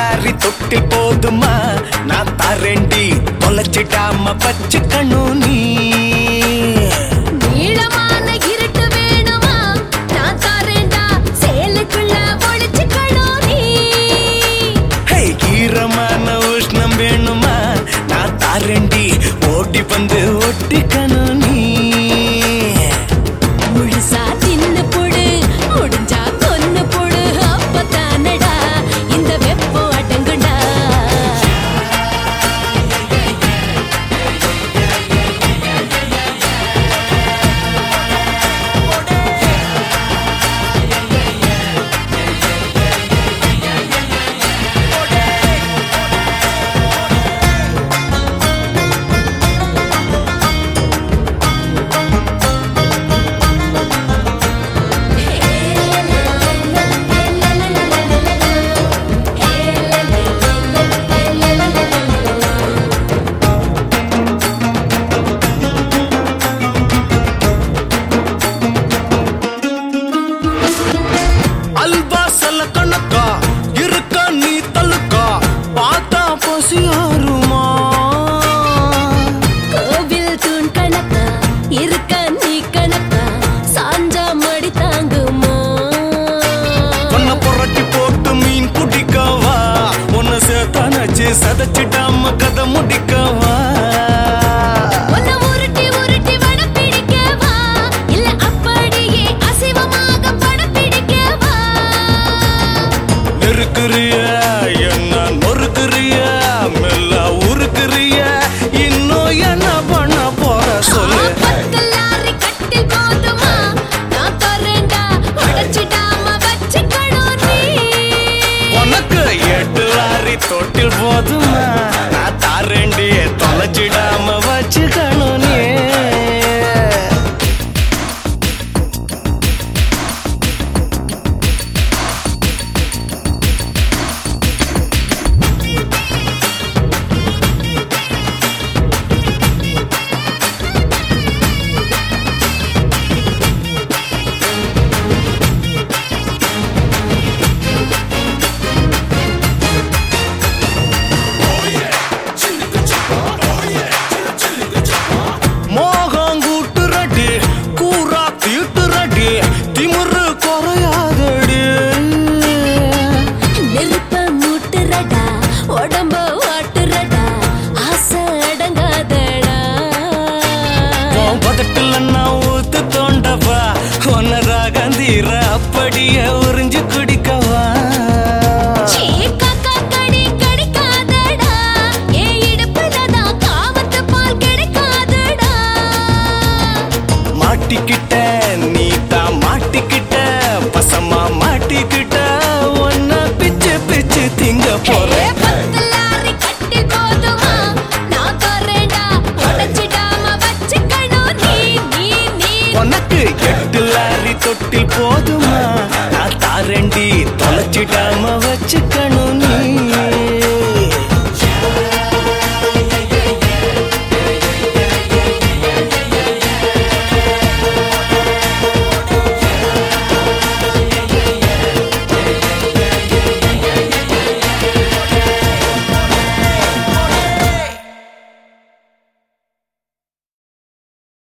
Lorry தொட்டி போதுமா நான் தரேண்டி தொலைச்சிடாம வச்சுக்கணும் நீ நீளமான இருட்டு வேணுமா நான் தரேன்டா சேலுக்குள்ள ஒளிச்சுக்கணும் நீ ஹே ஈரமான உஷ்ணம் வேணுமா நான் தரேண்டி ஓடி வந்து ஒட்டிக்கணும் நீ முழுசா தின்னு போடு முடிஞ்சா கொன்னு போடு அப்பதானடா இந்த வெப்பம் அடங்குடா அல்வா செல்ல கணக்கா இருக்க நீ தழுக்கா பார்த்தா பசியாருமா கோவில் தூண் கணக்கா இருக்க நீ கணக்கா சாஞ்சா மடி தாங்குமோ உன்னை புரட்டி போட்டு மீன் குடிக்கவா உன்னை சேர்த்தானச்சு சதைச்சிடாம கதை முடிக்கவா உன்னை உருட்டி உருட்டி வட பிடிக்கவா இல்ல அப்படியே அசைவமாக படம் பிடிக்கவா நெருக்குறிய என்ன நொறுக்குறிய மெல்ல உருக்குறிய இன்னும் என்ன பண்ண போற சொல்லு பத்து லாரி கட்டில் போதுமா நான் தரேன்டா உடைச்சிடாம வச்சுக்கணும் நீ உனக்கு எட்டு லாரி தொட்டில் போதுமா நான் தாரேண்டி தொலைச்சிடாம வச்சுக்கணும் நீ மோகம் கூட்டுறடி கூறா தீட்டுறடி திமிரு குறையாதடி நெருப்ப மூட்டுறடா உடம்ப ஓட்டுறடா ஆசை அடங்காதடா உன் பதட்டுல நான் ஊத்து தோண்டவா உன்னதாக தீர அப்படியே உறிஞ்சு குடிக்கவா சீ, காக்கா கடி கடிக்காதடா. என் இடுப்புல தான் காமத்து பால் கிடைக்காதடா. மாட்டிக்கிட்ட நீ தான் மாட்டிக்கிட்ட பசமா மாட்டிக்கிட்ட உன்ன பிச்சு பிச்சு திங்க ஏ, போறேன் பத்து லாரி கட்டில் போதுமா? நான் தரேன்டா, உடைச்சிடாம வச்சுக்கணும் நீ, நீ, நீ. உனக்கு எட்டு லாரி தொட்டில் போதுமா நான் தாரண்டி தொலைச்சிடாம வச்சுக்கணும்